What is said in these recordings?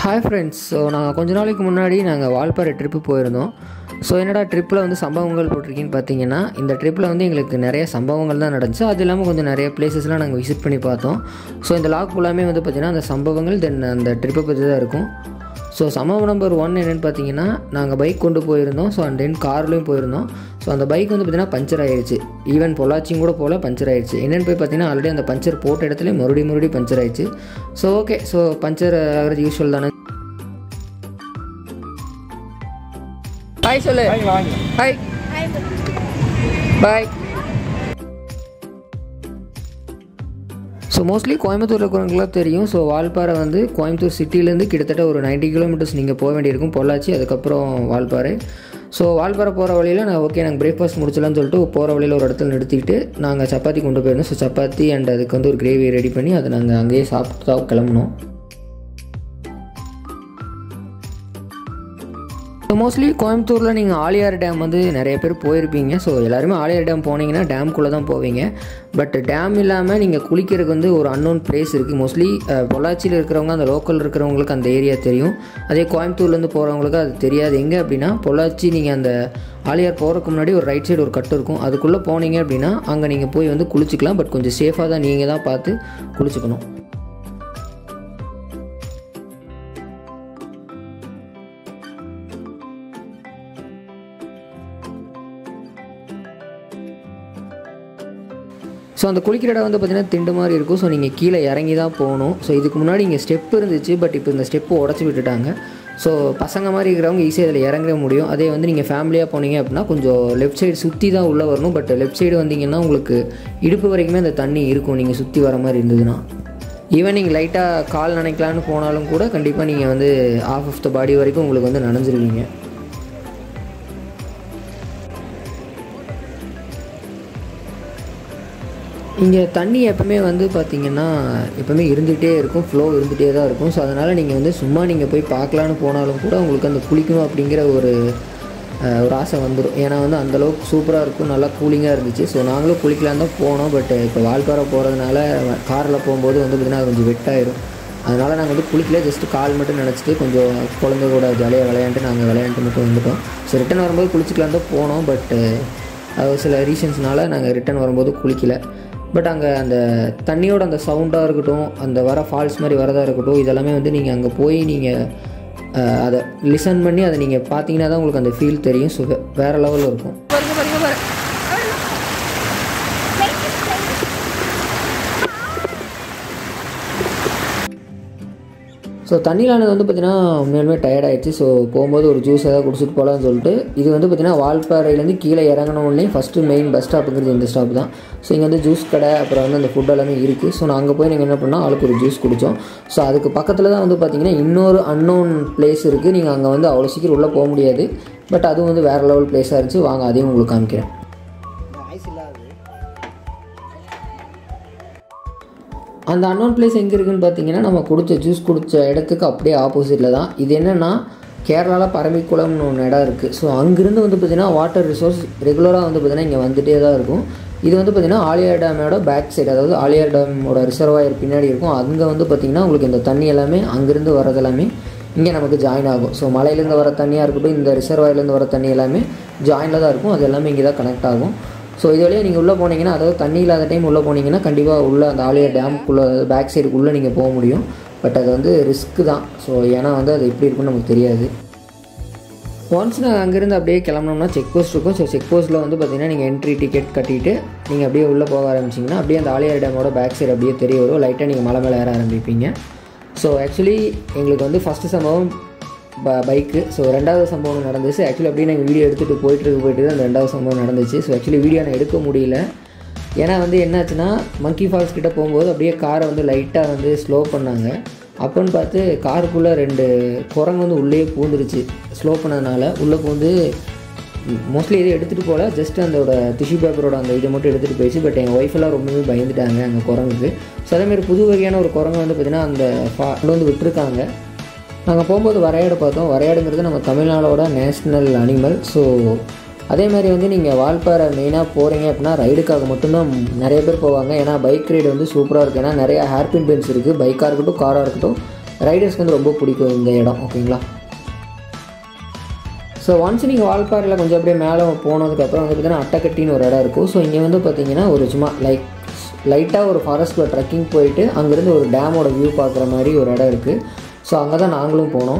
Hi friends so நாங்கள் கொஞ்ச நாளைக்கு முன்னாடி நாங்கள் வால்பாறை ட்ரிப்பு போயிருந்தோம் ஸோ என்னடா ட்ரிப்பில் வந்து சம்பவங்கள் போட்டிருக்கீங்கன்னு பார்த்தீங்கன்னா இந்த ட்ரிப்பில் வந்து எங்களுக்கு நிறைய சம்பவங்கள் தான் நடந்துச்சு அது இல்லாமல் கொஞ்சம் நிறைய பிளேசஸ்லாம் நாங்கள் விசிட் பண்ணி பார்த்தோம் ஸோ இந்த லாக் ஃபுல்லாமே வந்து பார்த்திங்கன்னா அந்த சம்பவங்கள் தென் அந்த ட்ரிப்பை பற்றி தான் இருக்கும் ஸோ சம்பவம் நம்பர் ஒன் என்னென்னு பார்த்தீங்கன்னா நாங்கள் பைக் கொண்டு போயிருந்தோம் ஸோ அண்ட் தென் கார்லேயும் போயிருந்தோம் ஸோ அந்த பைக் வந்து பார்த்திங்கன்னா பஞ்சர் ஆயிடுச்சு ஈவன் பொள்ளாச்சியும் கூட போல் பஞ்சர் ஆயிடுச்சு என்னென்னு போய் பார்த்தீங்கன்னா ஆல்ரெடி அந்த பஞ்சர் போட்ட இடத்துல மறுபடியும் மறுபடியும் பஞ்சர் ஆயிடுச்சு ஸோ ஓகே ஸோ பஞ்சர் ஆகிறது யூஸ்வல் தானே ஹாய் சொல்லு hi bye so mostly Coimbatore இருக்கிறவங்களாம் தெரியும் ஸோ வால்பாறை வந்து கோயம்புத்தூர் சிட்டிலேருந்து கிட்டத்தட்ட ஒரு 90 கிலோமீட்டர்ஸ் நீங்கள் போக வேண்டியிருக்கும் பொள்ளாச்சி அதுக்கப்புறம் வால்பாறை ஸோ வால்பாறை போகிற வழியில் நான் ஓகே நாங்கள் பிரேக்ஃபாஸ்ட் முடிச்சலாம்னு சொல்லிட்டு போகிற வழியில் ஒரு இடத்துல நிறுத்திட்டு நாங்கள் சப்பாத்தி கொண்டு போயிருந்தோம் ஸோ சப்பாத்தி அண்ட் அதுக்கு வந்து ஒரு கிரேவி ரெடி பண்ணி அதை நாங்கள் அங்கேயே சாப்பிட்டு தான் கிளம்புனோம் ஸோ மோஸ்ட்லி கோயம்புத்தூரில் நீங்கள் ஆலியார் டேம் வந்து நிறைய பேர் போயிருப்பீங்க ஸோ எல்லாருமே ஆலியார் டேம் போனீங்கன்னா டேம்குள்ளே தான் போவீங்க பட் டேம் இல்லாமல் நீங்கள் குளிக்கிறதுக்கு வந்து ஒரு அன்னோன் பிளேஸ் இருக்குது மோஸ்ட்லி பொள்ளாச்சியில் இருக்கிறவங்க அந்த லோக்கல் இருக்கிறவங்களுக்கு அந்த ஏரியா தெரியும் அதே கோயம்புத்தூர்லேருந்து போகிறவங்களுக்கு அது தெரியாது எங்கே அப்படின்னா பொள்ளாச்சி நீங்கள் அந்த ஆலியார் போகிறதுக்கு முன்னாடி ஒரு ரைட் சைடு ஒரு கட்டு இருக்கும் அதுக்குள்ளே போனீங்க அப்படின்னா அங்கே நீங்கள் போய் வந்து குளிச்சிக்கலாம் பட் கொஞ்சம் சேஃபாக தான் நீங்கள் தான் பார்த்து குளிச்சுக்கணும் ஸோ அந்த குளிக்கிற இடம் வந்து பார்த்திங்கன்னா திண்டு மாதிரி இருக்கும் ஸோ நீங்கள் கீழே இறங்கி தான் போகணும் ஸோ இதுக்கு முன்னாடி இங்கே ஸ்டெப் இருந்துச்சு பட் இப்போ இந்த ஸ்டெப்பு உடச்சி விட்டுட்டாங்க ஸோ பசங்க மாதிரி இருக்கிறவங்க ஈஸியாக இதில் இறங்கிட முடியும் அதே வந்து நீங்கள் ஃபேமிலியாக போனீங்க அப்படின்னா கொஞ்சம் லெஃப்ட் சைடு சுற்றி தான் உள்ளே வரணும் பட் லெஃப்ட் சைடு வந்தீங்கன்னா உங்களுக்கு இடுப்பு வரைக்குமே அந்த தண்ணி இருக்கும் நீங்கள் சுற்றி வர மாதிரி இருந்ததுன்னா ஈவன் நீங்கள் லைட்டாக கால் நினைக்கலான்னு போனாலும் கூட கண்டிப்பாக நீங்கள் வந்து ஆஃப் ஆஃப் த பாடி வரைக்கும் உங்களுக்கு வந்து நனைஞ்சிருவீங்க இங்கே தண்ணி எப்பவுமே வந்து பார்த்திங்கன்னா எப்பவுமே இருந்துகிட்டே இருக்கும் ஃப்ளோ இருந்துகிட்டே தான் இருக்கும் ஸோ அதனால் நீங்கள் வந்து சும்மா நீங்கள் போய் பார்க்கலான்னு போனாலும் கூட உங்களுக்கு அந்த குளிக்கணும் அப்படிங்கிற ஒரு அஹ், ஒரு ஆசை வந்துடும் ஏன்னா வந்து அந்தளவுக்கு சூப்பராக இருக்கும் நல்லா கூலிங்காக இருந்துச்சு ஸோ நாங்களும் குளிக்கலாம் தான் போனோம் பட் இப்போ வால்பாறை போகிறதுனால காரில் போகும்போது வந்து பார்த்திங்கன்னா அது கொஞ்சம் வெட்டாயிரும் அதனால் நாங்கள் வந்து குளிக்கல ஜஸ்ட்டு கால் மட்டும் நினச்சிட்டு கொஞ்சம் குழந்தை கூட ஜாலியாக விளையாண்டு நாங்கள் விளையாண்டு மட்டும் வந்துட்டோம் ஸோ ரிட்டன் வரும்போது குளிச்சிக்கலாம் தான் போனோம் பட் அது சில ரீசன்ஸ்னால நாங்கள் ரிட்டன் வரும்போது குளிக்கல பட் அங்கே அந்த தண்ணியோட அந்த சவுண்டாக இருக்கட்டும் அந்த வர ஃபால்ஸ் மாதிரி வரதாக இருக்கட்டும் இதெல்லாமே வந்து நீங்கள் அங்கே போய் நீங்கள் அதை லிசன் பண்ணி அதை நீங்கள் பார்த்தீங்கன்னா தான் உங்களுக்கு அந்த ஃபீல் தெரியும் ஸோ வேறு லெவலில் இருக்கும் ஸோ தண்ணியிலானது வந்து பார்த்திங்கன்னா உண்மையிலுமே டயர்ட் ஆயிடுச்சு ஸோ போகும்போது ஒரு ஜூஸ் ஏதாவது குடிச்சிட்டு போகலான்னு சொல்லிட்டு இது வந்து பார்த்திங்கன்னா வால்பாறையிலேருந்து கீழே இறங்கின உடனே ஃபஸ்ட்டு மெயின் பஸ் ஸ்டாப்புங்கிறது இந்த ஸ்டாப் தான் ஸோ இங்கே வந்து ஜூஸ் கடை அப்புறம் வந்து அந்த ஃபுட் எல்லாமே இருக்குது ஸோ நான் அங்கே போய் நீங்கள் என்ன பண்ணால் ஆளுக்கு ஒரு ஜூஸ் குடித்தோம் ஸோ அதுக்கு பக்கத்தில் தான் வந்து பார்த்திங்கன்னா இன்னொரு அன்னோன் பிளேஸ் இருக்குது நீங்கள் அங்கே வந்து அவ்வளோ சீக்கிரம் உள்ளே போக முடியாது பட் அதுவும் வந்து வேறு லெவல் பிளேஸாக இருந்துச்சு வாங்க அதையும் உங்களுக்கு காமிக்கிறேன் அந்த அன்னோன் பிளேஸ் எங்கே இருக்குன்னு பார்த்தீங்கன்னா நம்ம குடிச்ச ஜூஸ் குடித்த இடத்துக்கு அப்படியே ஆப்போசிட்டில் தான் இது என்னென்னா கேரளாவில் பரம்பிக்குளம்னு ஒன்று இடம் இருக்குது ஸோ அங்கேருந்து வந்து பார்த்திங்கன்னா வாட்டர் ரிசோர்ஸ் ரெகுலராக வந்து பார்த்திங்கன்னா இங்கே வந்துகிட்டே தான் இருக்கும் இது வந்து பார்த்திங்கன்னா ஆலியார் டேமோட பேக் சைடு அதாவது ஆலியார் டேமோட ரிசர்வாயர் பின்னாடி இருக்கும் அங்கே வந்து பார்த்திங்கன்னா உங்களுக்கு இந்த தண்ணி எல்லாமே அங்கேருந்து வரது எல்லாமே இங்கே நமக்கு ஜாயின் ஆகும் ஸோ மலையிலேருந்து வர தண்ணியாக இருக்கட்டும் இந்த ரிசர்வாயர்லேருந்து வர தண்ணி எல்லாமே ஜாயினில் தான் இருக்கும் அது எல்லாமே இங்கே தான் கனெக்ட் ஆகும் ஸோ இது வழியாக நீங்கள் உள்ளே போனீங்கன்னா அதாவது தண்ணி இல்லாத டைம் உள்ளே போனீங்கன்னா கண்டிப்பாக உள்ளே அந்த ஆலியார் டேமுக்குள்ளே அதாவது பேக் சைடுக்குள்ளே நீங்கள் போக முடியும் பட் அது வந்து ரிஸ்க்கு தான் ஸோ ஏன்னா வந்து அது எப்படி இருக்குன்னு நமக்கு தெரியாது ஒன்ஸ் நான் அங்கேருந்து அப்படியே கிளம்புனோம்னா செக் போஸ்ட் இருக்கும் ஸோ செக் போஸ்ட்டில் வந்து பார்த்தீங்கன்னா நீங்கள் என்ட்ரி டிக்கெட் கட்டிட்டு நீங்கள் அப்படியே உள்ளே போக ஆரம்பிச்சிங்கன்னா அப்படியே அந்த ஆலியார் டேமோட பேக் சைடு அப்படியே தெரிய வரும் லைட்டாக நீங்கள் மலை மேலே ஏற ஆரம்பிப்பீங்க ஸோ ஆக்சுவலி எங்களுக்கு வந்து ஃபஸ்ட்டு சம்பவம் ப பைக்கு ஸோ ரெண்டாவது சம்பவம் நடந்துச்சு ஆக்சுவலி அப்படியே நாங்கள் வீடியோ எடுத்துகிட்டு போயிட்டு இருக்கு போயிட்டு அந்த ரெண்டாவது சம்பவம் நடந்துச்சு ஸோ ஆக்சுவலி வீடியோ நான் எடுக்க முடியல ஏன்னா வந்து என்னாச்சுன்னா மங்கி ஃபால்ஸ் கிட்ட போகும்போது அப்படியே காரை வந்து லைட்டாக வந்து ஸ்லோ பண்ணாங்க அப்போன்னு பார்த்து காருக்குள்ளே ரெண்டு குரங்கு வந்து உள்ளே பூந்துருச்சு ஸ்லோ பண்ணதுனால உள்ளே பூந்து மோஸ்ட்லி எதுவும் எடுத்துகிட்டு போகல ஜஸ்ட் அதோட டிஷ்யூ பேப்பரோட அந்த இதை மட்டும் எடுத்துகிட்டு போயிடுச்சு பட் எங்கள் ஒய்ஃபெல்லாம் ரொம்பவே பயந்துட்டாங்க அந்த குரங்குக்கு ஸோ அதேமாதிரி புது வகையான ஒரு குரங்கு வந்து பார்த்திங்கன்னா அந்த ஃபா கொண்டு வந்து விட்டுருக்காங்க நாங்கள் போகும்போது வரையாடு பார்த்தோம் வரையாடுங்கிறது நம்ம தமிழ்நாடோட நேஷ்னல் அனிமல் ஸோ அதே மாதிரி வந்து நீங்கள் வால்பாறை மெயினாக போகிறீங்க அப்படின்னா ரைடுக்காக மட்டும்தான் நிறைய பேர் போவாங்க ஏன்னா பைக் ரைடு வந்து சூப்பராக இருக்குது ஏன்னா நிறைய ஹேர்பின் பென்ஸ் இருக்குது பைக்காக இருக்கட்டும் காராக இருக்கட்டும் ரைடர்ஸ்க்கு வந்து ரொம்ப பிடிக்கும் இந்த இடம் ஓகேங்களா ஸோ ஒன்ஸ் நீங்கள் வால்பாறையில் கொஞ்சம் அப்படியே மேலே போனதுக்கப்புறம் வந்து பார்த்தீங்கன்னா அட்டைக்கட்டின்னு ஒரு இடம் இருக்கும் ஸோ இங்கே வந்து பார்த்தீங்கன்னா ஒரு சும்மா லைக் லைட்டாக ஒரு ஃபாரஸ்ட்டில் ட்ரெக்கிங் போயிட்டு அங்கேருந்து ஒரு டேமோட வியூ பார்க்குற மாதிரி ஒரு இடம் இருக்குது ஸோ அங்கே தான் நாங்களும் போனோம்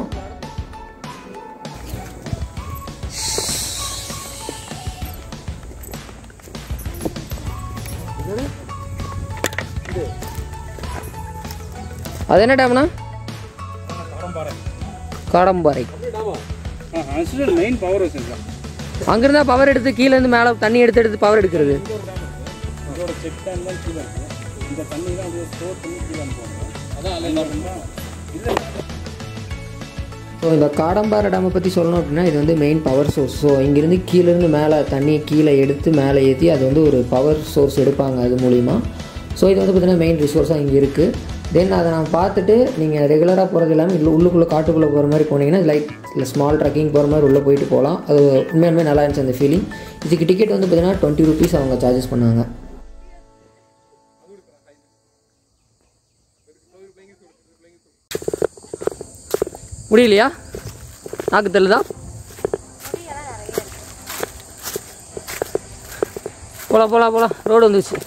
அது என்ன டேம்னா காடம்பாறை மெயின் பவர் ஹவுஸ் தான் அங்கிருந்தா பவர் எடுத்து கீழே இருந்து மேலே தண்ணி எடுத்து எடுத்து பவர் எடுக்கிறது இதோட செக் டேம் தான் கீழே இருக்கு இந்த தண்ணி தான் அப்படியே ஸ்டோர் பண்ணி கீழே அனுப்புவாங்க அதான் அல்ல இல்லை ஸோ இந்த காடம்பாறை டேமை பற்றி சொல்லணும் அப்படின்னா இது வந்து மெயின் பவர் சோர்ஸ் ஸோ இங்கேருந்து கீழேருந்து மேலே தண்ணியை கீழே எடுத்து மேலே ஏற்றி அது வந்து ஒரு பவர் சோர்ஸ் எடுப்பாங்க அது மூலிமா ஸோ இது வந்து பார்த்திங்கன்னா மெயின் ரிசோர்ஸாக இங்கே இருக்குது தென் அதை நான் பார்த்துட்டு நீங்கள் ரெகுலராக போகிறது இல்லாமல் இல்லை உள்ளுக்குள்ளே காட்டுக்குள்ளே போகிற மாதிரி போனீங்கன்னா லைக் இல்லை ஸ்மால் ட்ரக்கிங் போகிற மாதிரி உள்ளே போயிட்டு போகலாம் அது உண்மையாலுமே நல்லா இருந்துச்சு அந்த ஃபீலிங் இதுக்கு டிக்கெட் வந்து பார்த்திங்கன்னா டுவெண்ட்டி ருபீஸ் அவங்க சார்ஜஸ் பண்ணாங்க முடியலையா நாக்கு தெல்லுதா போலாம் போலாம் போலாம் ரோடு வந்துச்சு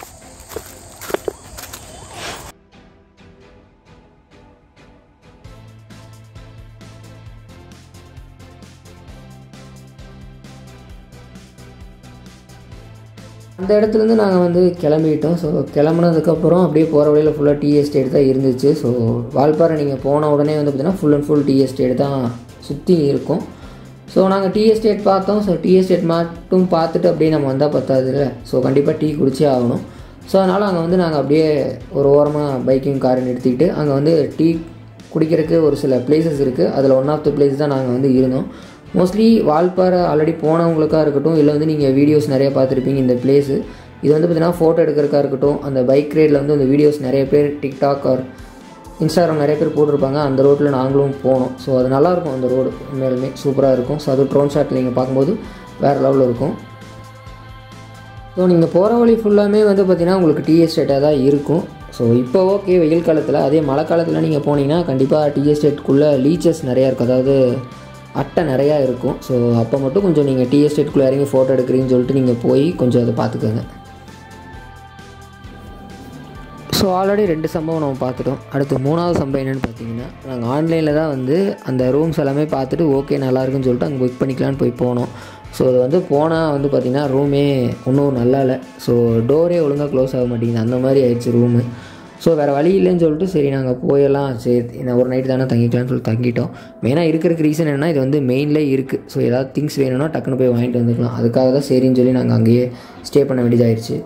அந்த இடத்துலேருந்து நாங்கள் வந்து கிளம்பிட்டோம் ஸோ கிளம்புனதுக்கப்புறம் அப்படியே போகிற வழியில் ஃபுல்லாக டீ எஸ்டேட் தான் இருந்துச்சு ஸோ வால்பாறை நீங்கள் போன உடனே வந்து பார்த்தீங்கன்னா full and full tea estate தான் சுற்றி இருக்கும் ஸோ நாங்கள் டீ எஸ்டேட் பார்த்தோம் ஸோ டீ எஸ்டேட் மட்டும் பார்த்துட்டு அப்படியே நம்ம வந்தால் பத்தாதுல்ல ஸோ கண்டிப்பாக டீ குடிச்சே ஆகணும் ஸோ அதனால் அங்கே வந்து நாங்கள் அப்படியே ஒரு ஓரமாக பைக்கிங் காரை நிறுத்திக்கிட்டு அங்கே வந்து டீ குடிக்கிறதுக்கு ஒரு சில பிளேசஸ் இருக்குது அதில் ஒன் ஆஃப் த பிளேஸ் தான் நாங்கள் வந்து இருந்தோம் மோஸ்ட்லி வால்பாறை ஆல்ரெடி போனவங்களுக்காக இருக்கட்டும் இல்லை வந்து நீங்கள் வீடியோஸ் நிறைய பார்த்துருப்பீங்க இந்த பிளேஸு இது வந்து பார்த்தீங்கன்னா ஃபோட்டோ எடுக்கிறதுக்காக இருக்கட்டும் அந்த பைக் ரைடில் வந்து அந்த வீடியோஸ் நிறைய பேர் டிக்டாக் ஆர் இன்ஸ்டாகிராம் நிறைய பேர் போட்டிருப்பாங்க அந்த ரோட்டில் நாங்களும் போனோம் ஸோ அது நல்லாயிருக்கும் அந்த ரோடு உண்மையிலுமே சூப்பராக இருக்கும் ஸோ அது ட்ரோன் ஷாட்டில் நீங்கள் பார்க்கும்போது வேறு லெவலில் இருக்கும் ஸோ நீங்கள் போகிற வழி ஃபுல்லாமே வந்து பார்த்திங்கன்னா உங்களுக்கு டீ எஸ்டேட்டாக தான் இருக்கும் ஸோ இப்போ ஓகே வெயில் காலத்தில் அதே மழை காலத்தில் நீங்கள் போனீங்கன்னா கண்டிப்பாக டீ எஸ்டேட்குள்ளே லீச்சஸ் நிறையா இருக்கும் அதாவது அட்டை நிறையா இருக்கும் ஸோ அப்போ மட்டும் கொஞ்சம் நீங்கள் டீ எஸ்டேட்குள்ளே இறங்கி ஃபோட்டோ எடுக்கிறீங்கன்னு சொல்லிட்டு நீங்கள் போய் கொஞ்சம் அதை பார்த்துக்கோங்க ஸோ ஆல்ரெடி ரெண்டு சம்பவம் நம்ம பார்த்துட்டோம் அடுத்து மூணாவது சம்பவம் என்னென்னு பார்த்தீங்கன்னா நாங்கள் ஆன்லைனில் தான் வந்து அந்த ரூம்ஸ் எல்லாமே பார்த்துட்டு ஓகே நல்லா இருக்குன்னு சொல்லிட்டு அங்கே புக் பண்ணிக்கலான்னு போய் போனோம் ஸோ அது வந்து போனால் வந்து பார்த்திங்கன்னா ரூமே ஒன்றும் நல்லா இல்லை ஸோ டோரே ஒழுங்காக க்ளோஸ் ஆக மாட்டேங்குது அந்த மாதிரி ஆயிடுச்சு ரூமு ஸோ வேறு வழி இல்லைன்னு சொல்லிட்டு சரி நாங்கள் போயெல்லாம் சரி நான் ஒரு நைட் தானே தங்கிக்கலாம்னு சொல்லி தங்கிட்டோம் மெயினாக இருக்கிறதுக்கு ரீசன் என்னென்னா இது வந்து மெயின்லேயே இருக்குது ஸோ ஏதாவது திங்ஸ் வேணும்னா டக்குன்னு போய் வாங்கிட்டு வந்துக்கலாம் அதுக்காக தான் சரின்னு சொல்லி நாங்கள் அங்கேயே ஸ்டே பண்ண வேண்டியதாயிருச்சு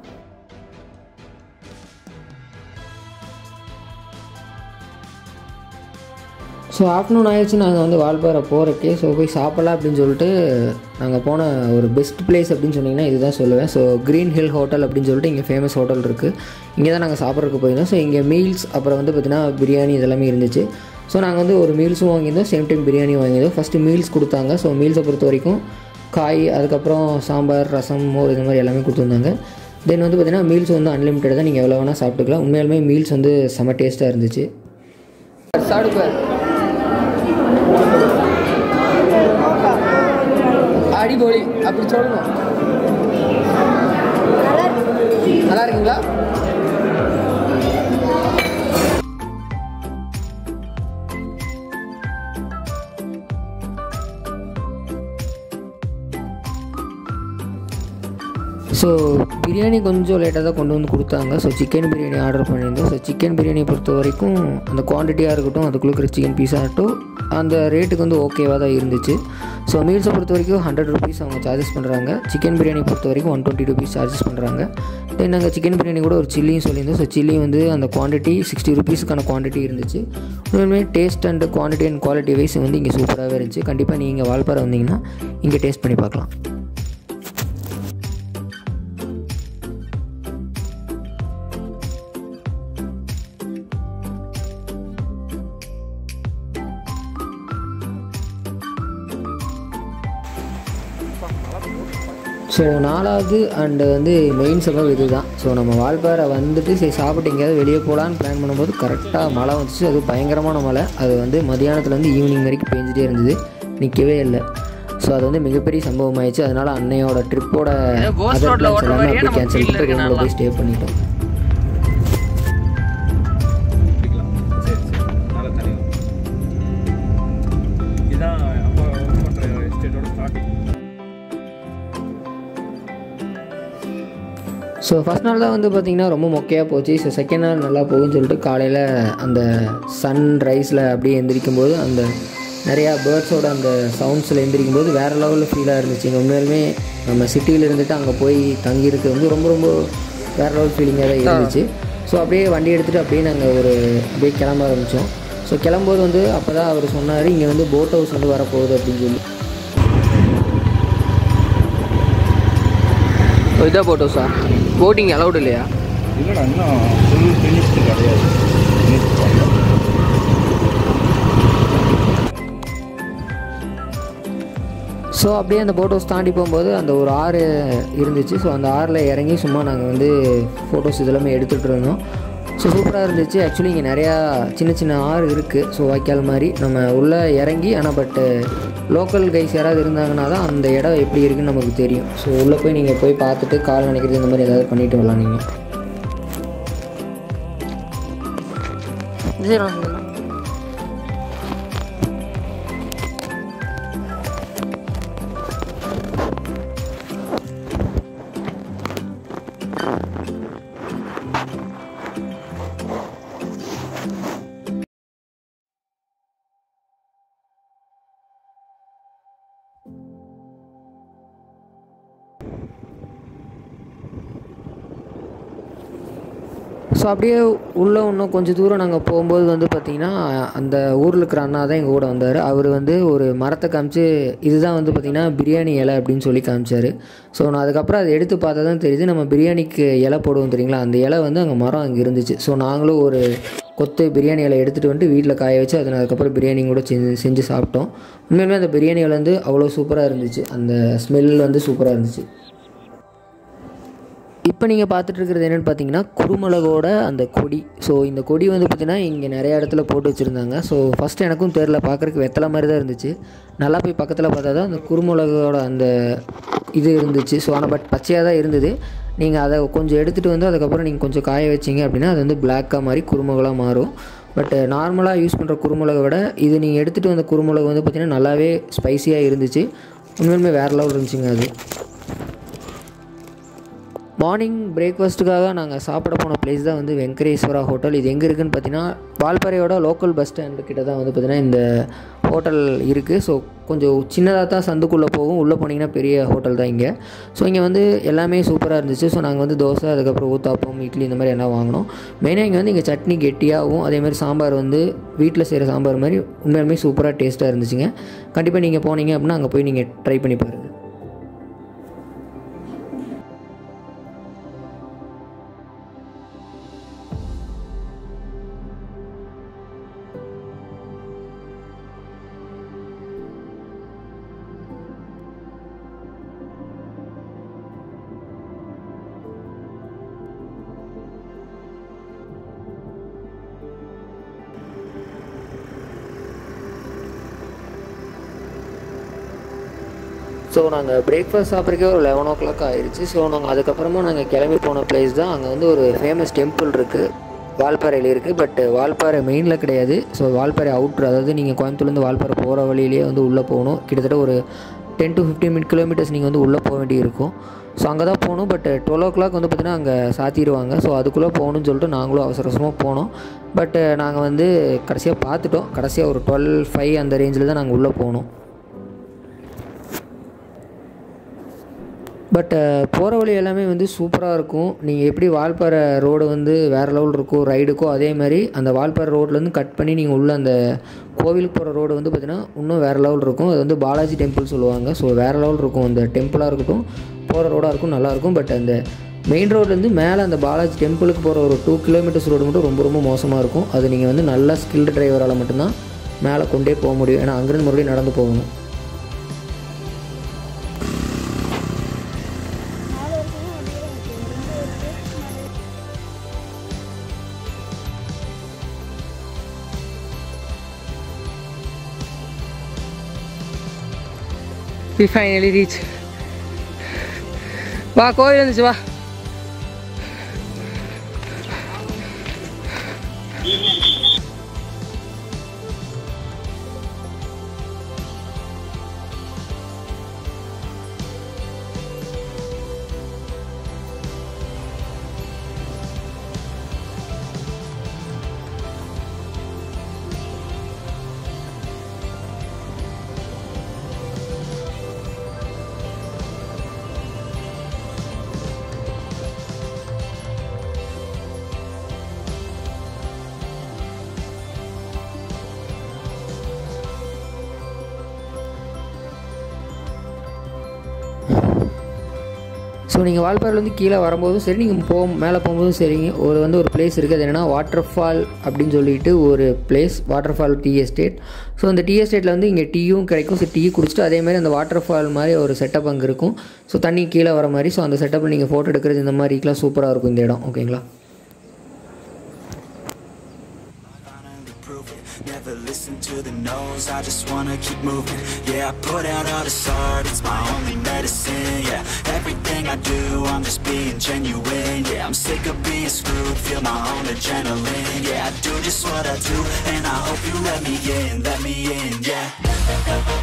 ஸோ ஆஃப்டர்நூன் ஆயிடுச்சு நாங்கள் வந்து வால்பாறை போகிறக்கே ஸோ போய் சாப்பிட்லாம் அப்படின்னு சொல்லிட்டு நாங்கள் போன ஒரு பெஸ்ட் பிளேஸ் அப்படின்னு சொன்னிங்கன்னா இதுதான் சொல்லுவேன் ஸோ க்ரீன் ஹில் ஹோட்டல் அப்படின்னு சொல்லிட்டு இங்கே ஃபேமஸ் ஹோட்டல் இருக்குது இங்கே தான் நாங்கள் சாப்பிட்றதுக்கு போயிருந்தோம் ஸோ இங்கே மீல்ஸ் அப்புறம் வந்து பார்த்திங்கன்னா பிரியாணி இதெல்லாமே இருந்துச்சு ஸோ நாங்கள் வந்து ஒரு மீல்ஸும் வாங்கியிருந்தோம் சேம் டைம் பிரியாணி வாங்கியிருந்தோம் ஃபஸ்ட்டு மீல்ஸ் கொடுத்தாங்க ஸோ மீல்ஸை பொறுத்த வரைக்கும் காய் அதுக்கப்புறம் சாம்பார் ரசம் மோர் இது மாதிரி எல்லாமே கொடுத்துருந்தாங்க தென் வந்து பார்த்திங்கன்னா மீல்ஸ் வந்து அன்லிமிட்டட் தான் நீங்கள் எவ்வளோ வேணால் சாப்பிட்டுக்கலாம் உண்மையாலுமே மீல்ஸ் வந்து செம்ம டேஸ்ட்டாக இருந்துச்சு சாப்பிடுப்பார் அடிபொலி அப்படி சொல்லணும் நல்லா இருக்குங்களா ஸோ பிரியாணி கொஞ்சம் லேட்டாக தான் கொண்டு வந்து கொடுத்தாங்க ஸோ சிக்கன் பிரியாணி ஆர்டர் பண்ணியிருந்தோம் ஸோ சிக்கன் பிரியாணி பொறுத்த வரைக்கும் அந்த குவான்டிட்டியாக இருக்கட்டும் அதுக்குள்ளே இருக்கிற சிக்கன் பீஸ் ஆகட்டும் அந்த ரேட்டுக்கு வந்து ஓகேவாக தான் இருந்துச்சு ஸோ மீல்ஸை பொறுத்த வரைக்கும் ஹண்ட்ரட் ருபீஸ் அவங்க சார்ஜஸ் பண்ணுறாங்க சிக்கன் பிரியாணி பொறுத்த வரைக்கும் ஒன் டுவெண்ட்டி ருபீஸ் சார்ஜஸ் பண்ணுறாங்க தென் நாங்கள் சிக்கன் பிரியாணி கூட ஒரு சில்லியும் சொல்லியிருந்தோம் ஸோ சில்லி வந்து அந்த குவான்டிட்டி சிக்ஸ்டி ருபீஸுக்கான குவான்டிட்டி இருந்துச்சு உண்மையுமே taste and quantity and quality wise வந்து இங்கே சூப்பராகவே இருந்துச்சு கண்டிப்பாக நீங்கள் வால்பாறை வந்தீங்கன்னா இங்கே டேஸ்ட் பண்ணி பார்க்கலாம் ஸோ நாலாவது அண்டு வந்து மெயின் சம்பவம் இது தான் ஸோ நம்ம வால்பாறை வந்துட்டு சரி சாப்பிட்டு எங்கேயாவது வெளியே போகலான்னு பிளான் பண்ணும்போது கரெக்டாக மழை வந்துச்சு அது பயங்கரமான மழை அது வந்து மதியானத்துலேருந்து ஈவினிங் வரைக்கும் பெஞ்சிட்டே இருந்தது நிற்கவே இல்லை ஸோ அது வந்து மிகப்பெரிய சம்பவம் ஆயிடுச்சு அதனால் அன்னையோட ட்ரிப்போட ghost road ல ஓட்டுற மாதிரியே நம்ம கேன்சல் feel பண்ணிட்டு இருக்கு ரூமில் போய் ஸ்டே பண்ணிட்டோம் பிடிக்கலாம் சரி சரி நல்லா தெரியும் இதுதான் அப்போ ஒர்க் பண்ணுற எஸ்டேட்டோட ஸ்டார்டிங் ஸோ ஃபஸ்ட் நாள் தான் வந்து பார்த்திங்கன்னா ரொம்ப மொக்கையாக போச்சு ஸோ செகண்ட் நாள் நல்லா போகும்னு சொல்லிட்டு காலையில் அந்த சன் ரைஸில் அப்படியே எந்திரிக்கும் போது அந்த நிறையா பேர்ட்ஸோட அந்த சவுண்ட்ஸில் எந்திரிக்கும் போது வேறு லெவலில் ஃபீலாக இருந்துச்சு உண்மையிலுமே நம்ம சிட்டியில் இருந்துட்டு அங்கே போய் தங்கியிருக்கு வந்து ரொம்ப ரொம்ப வேறு லெவல் ஃபீலிங்காக தான் இருந்துச்சு ஸோ அப்படியே வண்டி எடுத்துகிட்டு அப்படியே நாங்கள் ஒரு அப்படியே கிளம்ப ஆரம்பித்தோம் ஸோ கிளம்பும்போது வந்து அப்போ தான் அவர் சொன்னார் இங்கே வந்து போட் ஹவுஸ் வந்து வரப்போகுது அப்படின்னு சொல்லி இதாக போட்டோம் சார் போட்டிங் அலௌட் இல்லையா இல்லைடா இன்னும் ஃபுல் ஃபினிஷ்டு கிடையாது Finished பண்ணல. ஸோ அப்படியே அந்த போட் ஹவுஸ் தாண்டி போகும்போது அந்த ஒரு ஆறு இருந்துச்சு ஸோ அந்த ஆறில் இறங்கி சும்மா நாங்கள் வந்து ஃபோட்டோஸ் இதெல்லாமே எடுத்துகிட்டு இருந்தோம் ஸோ சூப்பராக இருந்துச்சு ஆக்சுவலி இங்கே நிறையா சின்ன சின்ன ஆறு இருக்குது ஸோ வாய்க்கால் மாதிரி நம்ம உள்ளே இறங்கி ஆனால் பட்டு லோக்கல் கைஸ் யாராவது இருந்தாங்கன்னா தான் அந்த இடம் எப்படி இருக்குன்னு நமக்கு தெரியும் ஸோ உள்ளே போய் நீங்கள் போய் பார்த்துட்டு கால் நினைக்கிறது இந்த மாதிரி ஏதாவது பண்ணிட்டு வரலாம் நீங்கள் சரி வந்துடலாம் ஸோ அப்படியே உள்ளே இன்னும் கொஞ்சம் தூரம் நாங்கள் போகும்போது வந்து பார்த்திங்கன்னா அந்த ஊரில் இருக்கிற அண்ணா தான் எங்கள் கூட வந்தார் அவர் வந்து ஒரு மரத்தை காமிச்சு இதுதான் வந்து பார்த்திங்கன்னா பிரியாணி இலை அப்படின்னு சொல்லி காமிச்சார் ஸோ நான் அதுக்கப்புறம் அதை எடுத்து பார்த்தா தான் தெரியுது நம்ம பிரியாணிக்கு இலை போடுவோம் தெரியுங்களா அந்த இலை வந்து அங்கே மரம் அங்கே இருந்துச்சு ஸோ நாங்களும் ஒரு கொத்து பிரியாணி இலை எடுத்துகிட்டு வந்துட்டு வீட்டில் காய வச்சு அதை நான் அதுக்கப்புறம் பிரியாணி கூட செஞ்சு செஞ்சு சாப்பிட்டோம் உண்மையுமே அந்த பிரியாணி இலை வந்து அவ்வளோ சூப்பராக இருந்துச்சு அந்த ஸ்மெல் வந்து சூப்பராக இருந்துச்சு இப்போ நீங்கள் பார்த்துட்டு இருக்கிறது என்னென்னு பார்த்தீங்கன்னா குருமிளகோட அந்த கொடி ஸோ இந்த கொடி வந்து பார்த்திங்கன்னா இங்கே நிறைய இடத்துல போட்டு வச்சுருந்தாங்க ஸோ ஃபஸ்ட்டு எனக்கும் தெரில பார்க்குறதுக்கு வெத்தலை மாதிரி தான் இருந்துச்சு நல்லா போய் பக்கத்தில் பார்த்தா தான் அந்த குருமிளகோட அந்த இது இருந்துச்சு ஸோ ஆனால் பட் பச்சையாக தான் இருந்தது நீங்கள் அதை கொஞ்சம் எடுத்துகிட்டு வந்து அதுக்கப்புறம் நீங்கள் கொஞ்சம் காய வச்சிங்க அப்படின்னா அது வந்து பிளாக்காக மாதிரி குருமிளகாக மாறும் பட் நார்மலாக யூஸ் பண்ணுற குருமிளகை விட இது நீங்கள் எடுத்துகிட்டு வந்த குருமிளகு வந்து பார்த்திங்கன்னா நல்லாவே ஸ்பைசியாக இருந்துச்சு உண்மையுமே வேறு லெவல் இருந்துச்சுங்க அது மார்னிங் பிரேக்ஃபாஸ்ட்டுக்காக நாங்கள் சாப்பிட போன பிளேஸ் தான் வந்து வெங்கடேஸ்வரா ஹோட்டல் இது எங்கே இருக்குதுன்னு பார்த்தீங்கன்னா வால்பாறையோட லோக்கல் பஸ் ஸ்டாண்டு கிட்ட தான் வந்து பார்த்திங்கன்னா இந்த ஹோட்டல் இருக்குது ஸோ கொஞ்சம் சின்னதாக தான் சந்துக்குள்ளே போகும் உள்ளே போனீங்கன்னா பெரிய ஹோட்டல் தான் இங்கே ஸோ இங்கே வந்து எல்லாமே சூப்பராக இருந்துச்சு ஸோ நாங்கள் வந்து தோசை அதுக்கப்புறம் ஊத்தாப்பம் இட்லி இந்த மாதிரி எல்லாம் வாங்கினோம் மெயினாக இங்கே வந்து இங்கே சட்னி கெட்டியாகவும் அதே மாதிரி சாம்பார் வந்து வீட்டில் செய்கிற சாம்பார் மாதிரி உண்மையாலுமே சூப்பராக டேஸ்ட்டாக இருந்துச்சுங்க கண்டிப்பாக நீங்கள் போனீங்க அப்படின்னா அங்கே போய் நீங்கள் ட்ரை பண்ணி பாருங்கள் ஸோ நாங்கள் பிரேக்ஃபாஸ்ட் சாப்பிட்றக்கே ஒரு லெவன் ஓ கிளாக் ஆயிடுச்சு ஸோ நாங்கள் அதுக்கப்புறமா நாங்கள் கிளம்பி போன பிளேஸ் தான் அங்கே வந்து ஒரு ஃபேமஸ் டெம்பிள் இருக்குது வால்பாறையில் இருக்குது பட் வால்பாறை மெயினில் கிடையாது ஸோ வால்பாறை அவுட்ரு அதாவது நீங்கள் கோயம்புத்தூர்லேருந்து வால்பாறை போகிற வழியிலேயே வந்து உள்ளே போகணும் கிட்டத்தட்ட ஒரு ten to fifteen minute kilometres நீங்கள் வந்து உள்ளே போக வேண்டியிருக்கும் ஸோ அங்கே தான் போகணும் பட் டுவெல் ஓ கிளாக் வந்து பார்த்திங்கன்னா அங்கே சாத்திடுவாங்க ஸோ அதுக்குள்ளே போகணும்னு சொல்லிட்டு நாங்களும் அவசர அவசரமாக போனோம் பட் நாங்கள் வந்து கடைசியாக பார்த்துட்டோம் கடைசியாக ஒரு டுவெல் ஃபைவ் அந்த ரேஞ்சில் தான் நாங்கள் உள்ளே போனோம் பட் போகிற வழி எல்லாமே வந்து சூப்பராக இருக்கும் நீங்கள் எப்படி வால்பாறை ரோடு வந்து வேறு லெவல் இருக்கோ ரைடுக்கோ அதே மாதிரி அந்த வால்பாறை ரோட்லேருந்து கட் பண்ணி நீங்கள் உள்ள அந்த கோவிலுக்கு போகிற ரோடு வந்து பார்த்திங்கன்னா இன்னும் வேறு லெவல் இருக்கும் அது வந்து பாலாஜி டெம்பிள் சொல்லுவாங்க ஸோ வேறு லெவல் இருக்கும் அந்த டெம்பிளாக இருக்கட்டும் போகிற ரோடாக இருக்கும் நல்லாயிருக்கும் பட் அந்த மெயின் ரோட்லேருந்து மேலே அந்த பாலாஜி டெம்பிளுக்கு போகிற ஒரு டூ கிலோமீட்டர்ஸ் ரோடு மட்டும் ரொம்ப ரொம்ப மோசமாக இருக்கும் அது நீங்கள் வந்து நல்ல ஸ்கில்டு டிரைவரால் மட்டும்தான் மேலே கொண்டே போக முடியும் ஏன்னா அங்கேருந்து மறுபடியும் நடந்து போகணும் வி ஃபைனலி ரீச் வா கோவில் வந்துச்சு வா ஸோ நீங்கள் வால்பாறையிலேருந்து கீழே வரும்போதும் சரி நீங்கள் போ மேலே போகும்போதும் சரிங்க ஒரு வந்து ஒரு பிளேஸ் இருக்குது அது என்னென்னா வாட்டர் ஃபால் அப்படின்னு சொல்லிட்டு ஒரு place water fall tea estate so அந்த டீ எஸ்டேட்டில் வந்து இங்கே டீயும் கிடைக்கும் ஸோ டீ குடிச்சிட்டு அதே மாதிரி அந்த வாட்டர் ஃபால் மாதிரி ஒரு செட்டப் அங்கே இருக்கும் ஸோ தண்ணி கீழே வர மாதிரி ஸோ அந்த செட்டப்பில் நீங்கள் ஃபோட்டோ எடுக்கிறது இந்த மாதிரிக்கெலாம் சூப்பராக இருக்கும் இந்த இடம் ஓகேங்களா finally prove it. Never listen to the no's, I just wanna keep moving. Yeah, I put out all this art, it's my only medicine. Yeah, everything I do, I'm just being genuine. Yeah, I'm sick of being screwed, feel my own adrenaline. Yeah, I do just what I do, and I hope you let me in, let me in. Yeah.